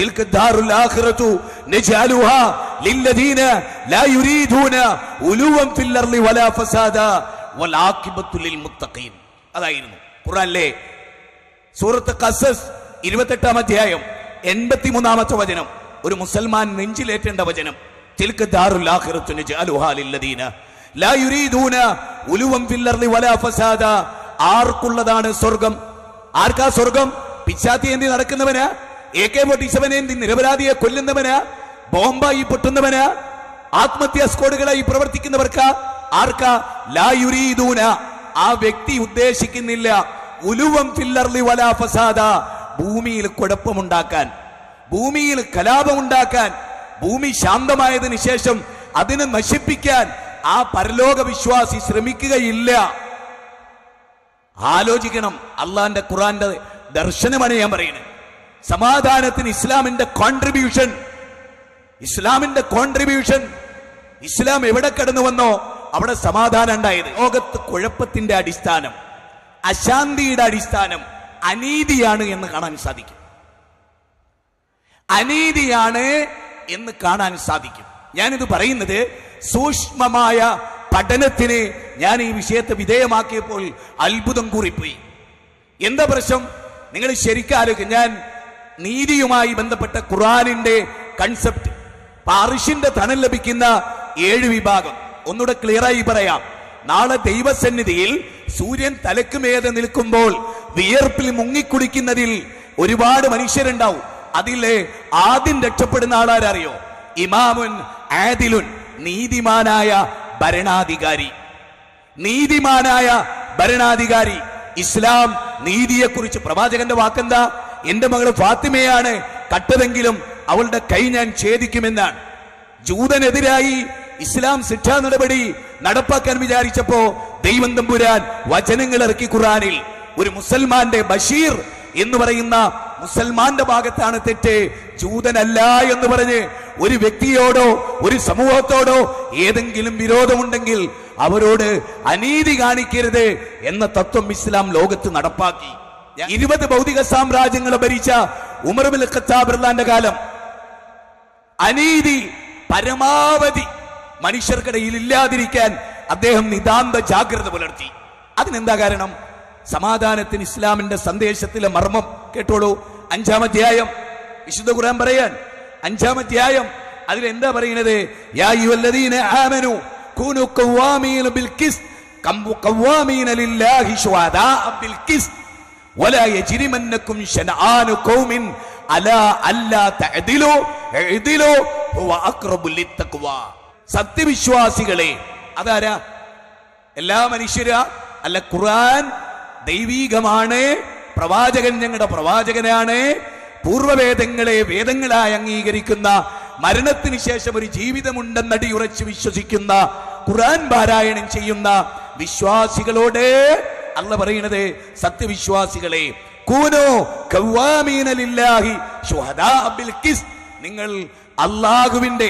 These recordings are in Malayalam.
تلك الدار الآخرة نجعلها للذين لا يريدون علوا في الأرض ولا فسادا والعاقبة للمتقين അതായിരുന്നു ഖുർആനിലെ സൂറത്ത് കസസ് ഇരുപത്തെട്ടാം അധ്യായം എൺപത്തിമൂന്നാമത്തെ വചനം ഒരു മുസൽമാൻ നെഞ്ചിലേറ്റേണ്ട വചനം തിൽക്ക് ദാറുൽ ആഖിറത്തുന് ജഅലുഹാ ലില്ലദീന ലാ യുരീദൂന ഉലുവം ഫിൽ അർളി വലാ ഫസാദ ആർക്കുള്ളതാണ് സ്വർഗം ആർക്കാ സ്വർഗം പിച്ചാത്തി എന്തി നടക്കുന്നവന് എ കെ ഫോർട്ടി സെവൻ എന്തി നിരപരാധിയെ കൊല്ലുന്നവന് ബോംബായി പൊട്ടുന്നവന് ആത്മഹത്യാ സ്ക്വാഡുകളായി പ്രവർത്തിക്കുന്നവർക്ക് ആർക്കാ ലാ യുരീദൂന ആ വ്യക്തി ഉദ്ദേശിക്കുന്നില്ല ഉലുവം ഫില്ലർലി വലാ ഫസാദ ഭൂമിയിൽ കുഴപ്പമുണ്ടാക്കാൻ ഭൂമിയിൽ കലാപമുണ്ടാക്കാൻ ഭൂമി ശാന്തമായതിനു ശേഷം അതിനെ നശിപ്പിക്കാൻ ആ പരലോക വിശ്വാസി ശ്രമിക്കുകയില്ല ആലോചിക്കണം അള്ളാന്റെ ഖുറാന്റെ ദർശനമാണ് ഞാൻ പറയുന്നത് സമാധാനത്തിന് ഇസ്ലാമിന്റെ കോൺട്രിബ്യൂഷൻ ഇസ്ലാമിന്റെ കോൺട്രിബ്യൂഷൻ ഇസ്ലാം എവിടെ കടന്നു വന്നോ അവിടെ സമാധാനം ഉണ്ടായത് ലോകത്ത് കുഴപ്പത്തിന്റെ അടിസ്ഥാനം അശാന്തിയുടെ അടിസ്ഥാനം അനീതിയാണ് എന്ന് കാണാൻ സാധിക്കും അനീതിയാണ് എന്ന് കാണാൻ സാധിക്കും ഞാനിത് പറയുന്നത് സൂക്ഷ്മമായ പഠനത്തിന് ഞാൻ ഈ വിഷയത്തെ വിധേയമാക്കിയപ്പോൾ അത്ഭുതം കൂറിപ്പോയി എന്താ പ്രശ്നം നിങ്ങൾ ശരിക്കും ആലോചിക്കും ഞാൻ നീതിയുമായി ബന്ധപ്പെട്ട ഖുറാനിന്റെ കൺസെപ്റ്റ് പാറിഷിന്റെ തണൽ ലഭിക്കുന്ന ഏഴ് വിഭാഗം ഒന്നുകൂടെ ക്ലിയറായി പറയാം നാളെ ദൈവസന്നിധിയിൽ സൂര്യൻ തലക്കുമേതെ നിൽക്കുമ്പോൾ വിയർപ്പിൽ മുങ്ങിക്കുടിക്കുന്നതിൽ ഒരുപാട് മനുഷ്യരുണ്ടാവും അതിലെ ആദ്യം രക്ഷപ്പെടുന്ന ആളാരറിയോ ഇമാമുൻ ആദിലുൻ നീതിമാനായ ഭരണാധികാരി നീതിമാനായ ഭരണാധികാരി ഇസ്ലാം നീതിയെക്കുറിച്ച് പ്രവാചകന്റെ വാക്കെന്താ എന്റെ മകള് ഫാത്തിമയാണ് കട്ടതെങ്കിലും അവളുടെ കൈ ഞാൻ ഛേദിക്കുമെന്നാണ് ജൂതനെതിരായി ഇസ്ലാം ശിക്ഷാ നടപടി നടപ്പാക്കാൻ വിചാരിച്ചപ്പോ ദൈവം തമ്പുരാൻ വചനങ്ങൾ ഇറക്കി ഖുറാനിൽ ഒരു മുസൽമാന്റെ ബഷീർ എന്ന് പറയുന്ന മുസൽമാന്റെ ഭാഗത്താണ് തെറ്റ് ജൂതനല്ല എന്ന് പറഞ്ഞ് ഒരു വ്യക്തിയോടോ ഒരു സമൂഹത്തോടോ ഏതെങ്കിലും വിരോധമുണ്ടെങ്കിൽ അവരോട് അനീതി കാണിക്കരുത് എന്ന തത്വം ഇസ്ലാം ലോകത്ത് നടപ്പാക്കി ഇരുപത് ഭൗതിക സാമ്രാജ്യങ്ങളെ ഭരിച്ച ഉമർബിൽ ഖത്താബിർലാന്റെ കാലം അനീതി പരമാവധി മനുഷ്യർക്കിടയിൽ ഇല്ലാതിരിക്കാൻ അദ്ദേഹം നിതാന്ത ജാഗ്രത പുലർത്തി അതിനെന്താ കാരണം സമാധാനത്തിന് ഇസ്ലാമിന്റെ സന്ദേശത്തിലെ മർമ്മം കേട്ടോളൂ അഞ്ചാം അധ്യായം വിശുദ്ധ ഖുർആൻ പറയാൻ അഞ്ചാം അധ്യായം അതിൽ എന്താ പറയുന്നത് യാ അയ്യുഹല്ലദീന ആമനു കൂനു ഖവാമീന ബിൽ ഖിസ് ഖവാമീന ലില്ലാഹി ശുഹദാഅ ബിൽ ഖിസ് ولا يجرمنكم شنآن قوم على ألا تعدلوا اعدلوا هو أقرب للتقوى സത്യവിശ്വാസികളെ അതാരാ എല്ലാ മനുഷ്യരാ അല്ല ഖുർആൻ ദൈവീകമാണ് പ്രവാചകൻ ഞങ്ങളുടെ പ്രവാചകനാണ് പൂർവ്വവേദങ്ങളെ വേദങ്ങളായി അംഗീകരിക്കുന്ന മരണത്തിന് ശേഷം ഒരു ജീവിതമുണ്ടെന്നടി ഉറച്ചു വിശ്വസിക്കുന്ന ഖുർആൻ പാരായണം ചെയ്യുന്ന വിശ്വാസികളോട് അല്ല പറയുന്നത് സത്യവിശ്വാസികളെ കൂനോ കവ്വാമീനലില്ലാഹി ശുഹദാ ബിൽ ഖിസ് നിങ്ങൾ അള്ളാഹുവിന്റെ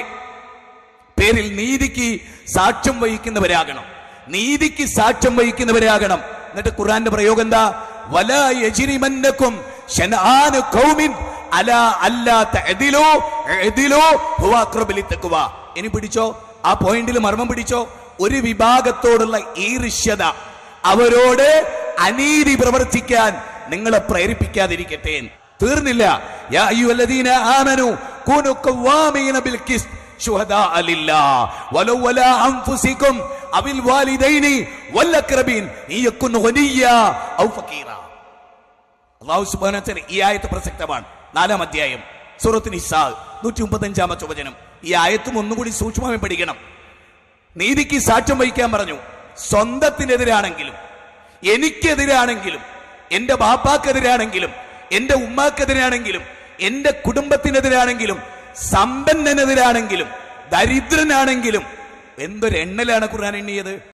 പേരിൽ നീതിക്ക് സാക്ഷ്യം വഹിക്കുന്നവരാകണം നീതിക്ക് സാക്ഷ്യം വഹിക്കുന്നവരാകണം എന്നിട്ട് ഖുർആന്റെ പ്രയോഗം എന്താ വലാ യജ്രിമന്നകും ശനആന ഖൗമിൻ അലാ അല്ലാ തഅദിലു അദിലു ഹുവ അഖ്റബു ലിത്തഖ്വ ഇനി പിടിച്ചോ ആ പോയിന്റിൽ മർമ്മം പിടിച്ചോ ഒരു വിഭാഗത്തോടുള്ള ഈർഷ്യത അവരോട് അനീതി പ്രവർത്തിക്കാൻ നിങ്ങളെ പ്രേരിപ്പിക്കാതിരിക്കട്ടെ തീർന്നില്ല യാ അയ്യുഹല്ലദീന ആമനു കൂനു ഖവാമീന ബിൽ ഖിസ് شهداء لله ولو ولا أنفسكم أو الوالدين والأقربين إن يكن غنيا أو فقيرا അള്ളാഹു സുബാന ഈ ആയത്ത് പ്രസക്തമാണ് നാലാം അധ്യായം സൂറത്ത് നിസാ നൂറ്റി മുപ്പത്തഞ്ചാമത്തെ വചനം ഈ ആയത്തും ഒന്നുകൂടി സൂക്ഷ്മമായി പഠിക്കണം നീതിക്ക് സാക്ഷ്യം വഹിക്കാൻ പറഞ്ഞു സ്വന്തത്തിനെതിരാണെങ്കിലും എനിക്കെതിരാണെങ്കിലും എന്റെ ബാപ്പാക്കെതിരാണെങ്കിലും എന്റെ ഉമ്മാക്കെതിരാണെങ്കിലും എന്റെ കുടുംബത്തിനെതിരാണെങ്കിലും സമ്പന്നനെതിരാണെങ്കിലും ദരിദ്രനാണെങ്കിലും എന്തൊരു എണ്ണലാണ് ഖുർആൻ എണ്ണിയത്